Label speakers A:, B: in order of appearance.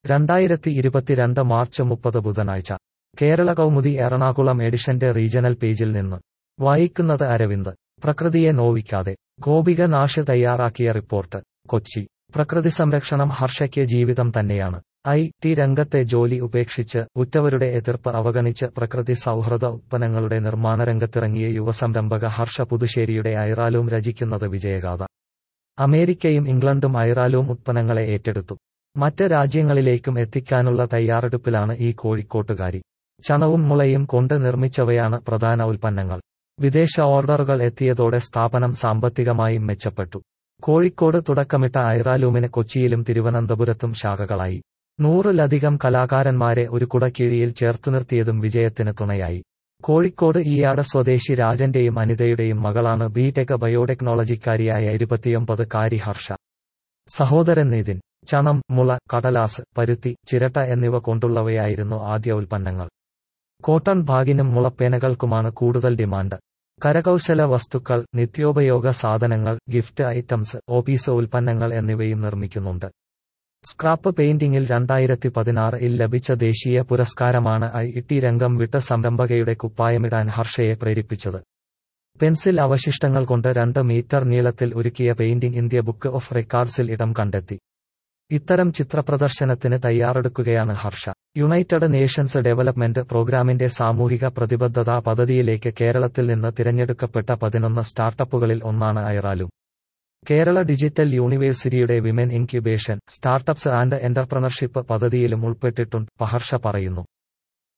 A: രണ്ടായിരത്തി ഇരുപത്തിരണ്ട് മാർച്ച് മുപ്പത് ബുധനാഴ്ച കേരള കൗമുദി എറണാകുളം എഡിഷന്റെ റീജണൽ പേജിൽ നിന്ന് വായിക്കുന്നത് അരവിന്ദ് പ്രകൃതിയെ നോവിക്കാതെ ഗോപിക നാഷ് തയ്യാറാക്കിയ റിപ്പോർട്ട് കൊച്ചി പ്രകൃതി സംരക്ഷണം ഹർഷയ്ക്ക് ജീവിതം തന്നെയാണ് ഐ ടി രംഗത്തെ ജോലി ഉപേക്ഷിച്ച് ഉറ്റവരുടെ എതിർപ്പ് അവഗണിച്ച് പ്രകൃതി സൗഹൃദ ഉത്പന്നങ്ങളുടെ നിർമ്മാണ രംഗത്തിറങ്ങിയ യുവസംരംഭക ഹർഷ പുതുശ്ശേരിയുടെ ഐറാലൂം രചിക്കുന്നത് വിജയഗാഥ അമേരിക്കയും ഇംഗ്ലണ്ടും ഐറാലൂം ഉത്പന്നങ്ങളെ ഏറ്റെടുത്തു മറ്റ് രാജ്യങ്ങളിലേക്കും എത്തിക്കാനുള്ള തയ്യാറെടുപ്പിലാണ് ഈ കോഴിക്കോട്ടുകാരി ചണവും മുളയും കൊണ്ട് നിർമ്മിച്ചവയാണ് പ്രധാന ഉൽപ്പന്നങ്ങൾ വിദേശ ഓർഡറുകൾ എത്തിയതോടെ സ്ഥാപനം സാമ്പത്തികമായും മെച്ചപ്പെട്ടു കോഴിക്കോട് തുടക്കമിട്ട ഐറാലൂമിന് കൊച്ചിയിലും തിരുവനന്തപുരത്തും ശാഖകളായി നൂറിലധികം കലാകാരന്മാരെ ഒരു കുടക്കീഴിയിൽ ചേർത്തു നിർത്തിയതും വിജയത്തിന് തുണയായി കോഴിക്കോട് ഈയാട് സ്വദേശി രാജന്റെയും അനിതയുടെയും മകളാണ് ബി ടെക് ബയോടെക്നോളജിക്കാരിയായ ഇരുപത്തിയൊമ്പത് കാരി ഹർഷ സഹോദരൻ നിതിൻ ചണം മുള കടലാസ് പരുത്തി ചിരട്ട എന്നിവ കൊണ്ടുള്ളവയായിരുന്നു ആദ്യ ഉൽപ്പന്നങ്ങൾ കോട്ടൺ ബാഗിനും മുളപ്പേനകൾക്കുമാണ് കൂടുതൽ ഡിമാൻഡ് കരകൗശല വസ്തുക്കൾ നിത്യോപയോഗ സാധനങ്ങൾ ഗിഫ്റ്റ് ഐറ്റംസ് ഓഫീസ് ഉൽപ്പന്നങ്ങൾ എന്നിവയും നിർമ്മിക്കുന്നുണ്ട് സ്ക്രാപ്പ് പെയിന്റിംഗിൽ രണ്ടായിരത്തി പതിനാറിൽ ലഭിച്ച ദേശീയ പുരസ്കാരമാണ് ഐ ടി രംഗം വിട്ട സംരംഭകയുടെ കുപ്പായമിടാൻ ഹർഷയെ പ്രേരിപ്പിച്ചത് പെൻസിൽ അവശിഷ്ടങ്ങൾ കൊണ്ട് രണ്ട് മീറ്റർ നീളത്തിൽ ഒരുക്കിയ പെയിന്റിംഗ് ഇന്ത്യ ബുക്ക് ഓഫ് റെക്കോർഡ്സിൽ ഇടം കണ്ടെത്തി ഇത്തരം ചിത്രപ്രദർശനത്തിന് തയ്യാറെടുക്കുകയാണ് ഹർഷ യുണൈറ്റഡ് നേഷൻസ് ഡെവലപ്മെന്റ് പ്രോഗ്രാമിന്റെ സാമൂഹിക പ്രതിബദ്ധതാ പദ്ധതിയിലേക്ക് കേരളത്തിൽ നിന്ന് തിരഞ്ഞെടുക്കപ്പെട്ട പതിനൊന്ന് സ്റ്റാർട്ടപ്പുകളിൽ ഒന്നാണ് ഐറാലും കേരള ഡിജിറ്റൽ യൂണിവേഴ്സിറ്റിയുടെ women incubation startups and entrepreneurship പദ്ധതിയിലും ഉൾപ്പെട്ടിട്ടുണ്ട് ഹർഷ പറയുന്നു